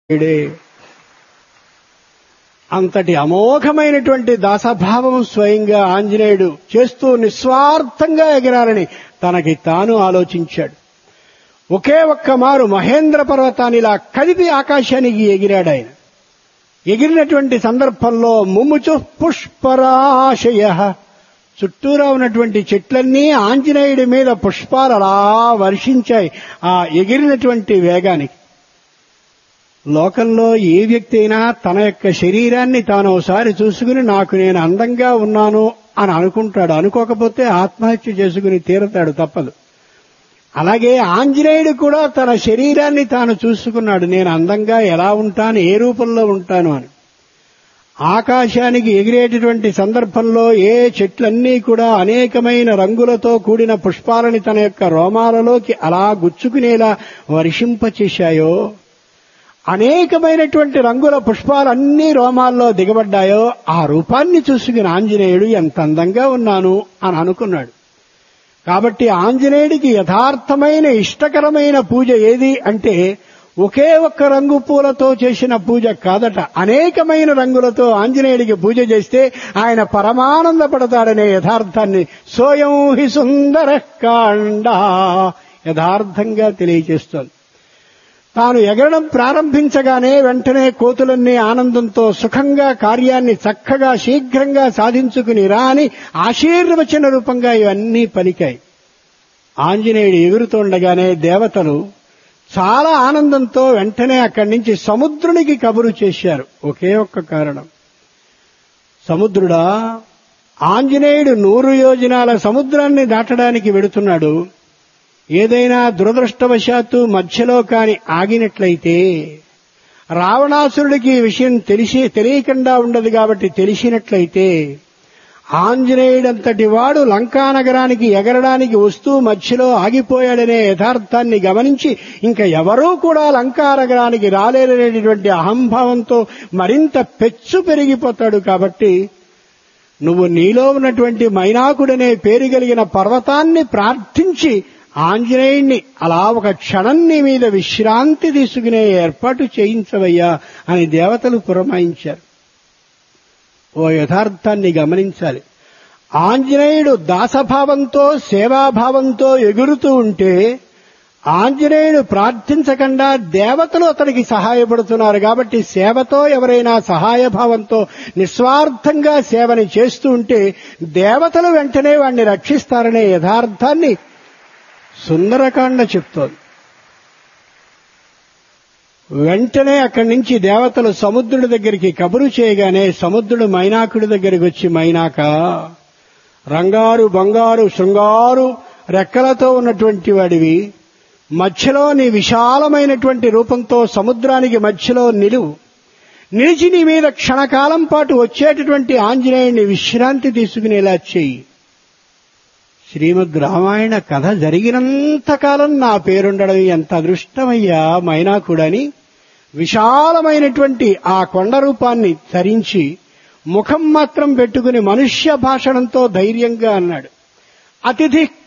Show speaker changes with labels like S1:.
S1: వీడే అంతటి అమోఘమైనటువంటి దాసభావం స్వయంగా ఆంజనేయుడు చేస్తూ నిస్వార్థంగా ఎగిరాలని తనకి తాను ఆలోచించాడు ఒకే ఒక్క మారు మహేంద్ర పర్వతాన్ని ఇలా కదిపి ఆకాశానికి ఎగిరాడు ఆయన ఎగిరినటువంటి సందర్భంలో ముముచు పుష్పరాశయ చుట్టూరా ఉన్నటువంటి చెట్లన్నీ ఆంజనేయుడి మీద పుష్పాలు అలా వర్షించాయి ఆ ఎగిరినటువంటి వేగానికి లోకంలో ఏ వ్యక్తి అయినా తన యొక్క శరీరాన్ని తాను ఒకసారి చూసుకుని నాకు నేను అందంగా ఉన్నాను అని అనుకుంటాడు అనుకోకపోతే ఆత్మహత్య చేసుకుని తీరతాడు తప్పదు అలాగే ఆంజనేయుడు కూడా తన శరీరాన్ని తాను చూసుకున్నాడు నేను అందంగా ఎలా ఉంటాను ఏ రూపంలో ఉంటాను అని ఆకాశానికి ఎగిరేటటువంటి సందర్భంలో ఏ చెట్లన్నీ కూడా అనేకమైన రంగులతో కూడిన పుష్పాలని తన యొక్క రోమాలలోకి అలా గుచ్చుకునేలా వర్షింపచేశాయో అనేకమైనటువంటి రంగుల పుష్పాలన్నీ రోమాల్లో దిగబడ్డాయో ఆ రూపాన్ని చూసుకుని ఆంజనేయుడు ఎంత అందంగా ఉన్నాను అని అనుకున్నాడు కాబట్టి ఆంజనేయుడికి యథార్థమైన ఇష్టకరమైన పూజ ఏది అంటే ఒకే ఒక్క రంగు పూలతో చేసిన పూజ కాదట అనేకమైన రంగులతో ఆంజనేయుడికి పూజ చేస్తే ఆయన పరమానందపడతాడనే యథార్థాన్ని సోయం హి సుందర కాండ యథార్థంగా తెలియజేస్తోంది తాను ఎగరడం ప్రారంభించగానే వెంటనే కోతులన్నీ ఆనందంతో సుఖంగా కార్యాన్ని చక్కగా శీఘ్రంగా సాధించుకుని రా అని ఆశీర్వచన రూపంగా ఇవన్నీ పలికాయి ఆంజనేయుడు ఎగురుతుండగానే దేవతలు చాలా ఆనందంతో వెంటనే అక్కడి నుంచి సముద్రునికి కబురు చేశారు ఒకే ఒక్క కారణం సముద్రుడా ఆంజనేయుడు నూరు యోజనాల సముద్రాన్ని దాటడానికి వెడుతున్నాడు ఏదైనా దురదృష్టవశాత్తు మధ్యలో కాని ఆగినట్లయితే రావణాసురుడికి ఈ విషయం తెలిసి తెలియకుండా ఉండదు కాబట్టి తెలిసినట్లయితే ఆంజనేయుడంతటి వాడు లంకానగరానికి ఎగరడానికి వస్తూ మధ్యలో ఆగిపోయాడనే యథార్థాన్ని గమనించి ఇంకా ఎవరూ కూడా లంకానగరానికి రాలేరనేటువంటి అహంభావంతో మరింత పెచ్చు పెరిగిపోతాడు కాబట్టి నువ్వు నీలో ఉన్నటువంటి మైనాకుడనే పేరు కలిగిన పర్వతాన్ని ప్రార్థించి ఆంజనేయుణ్ణి అలా ఒక క్షణం నీ మీద విశ్రాంతి తీసుకునే ఏర్పాటు చేయించవయ్యా అని దేవతలు పురమాయించారు ఓ యథార్థాన్ని గమనించాలి ఆంజనేయుడు దాసభావంతో సేవాభావంతో ఎగురుతూ ఉంటే ఆంజనేయుడు ప్రార్థించకుండా దేవతలు అతనికి సహాయపడుతున్నారు కాబట్టి సేవతో ఎవరైనా సహాయభావంతో నిస్వార్థంగా సేవని చేస్తూ ఉంటే దేవతలు వెంటనే వాణ్ణి రక్షిస్తారనే యథార్థాన్ని సుందరకాండ చెప్తోంది వెంటనే అక్కడి నుంచి దేవతలు సముద్రుడి దగ్గరికి కబురు చేయగానే సముద్రుడు మైనాకుడి దగ్గరికి వచ్చి మైనాక రంగారు బంగారు శృంగారు రెక్కలతో ఉన్నటువంటి వాడివి మధ్యలో నీ విశాలమైనటువంటి రూపంతో సముద్రానికి మధ్యలో నిలువు నిలిచి నీ మీద క్షణకాలం పాటు వచ్చేటటువంటి ఆంజనేయుని విశ్రాంతి తీసుకునేలా చెయ్యి శ్రీమద్ రామాయణ కథ జరిగినంతకాలం నా పేరుండడం ఎంత అదృష్టమయ్యా మైనాకుడని విశాలమైనటువంటి ఆ కొండ రూపాన్ని ధరించి ముఖం మాత్రం పెట్టుకుని మనుష్య భాషణంతో ధైర్యంగా అన్నాడు అతిథి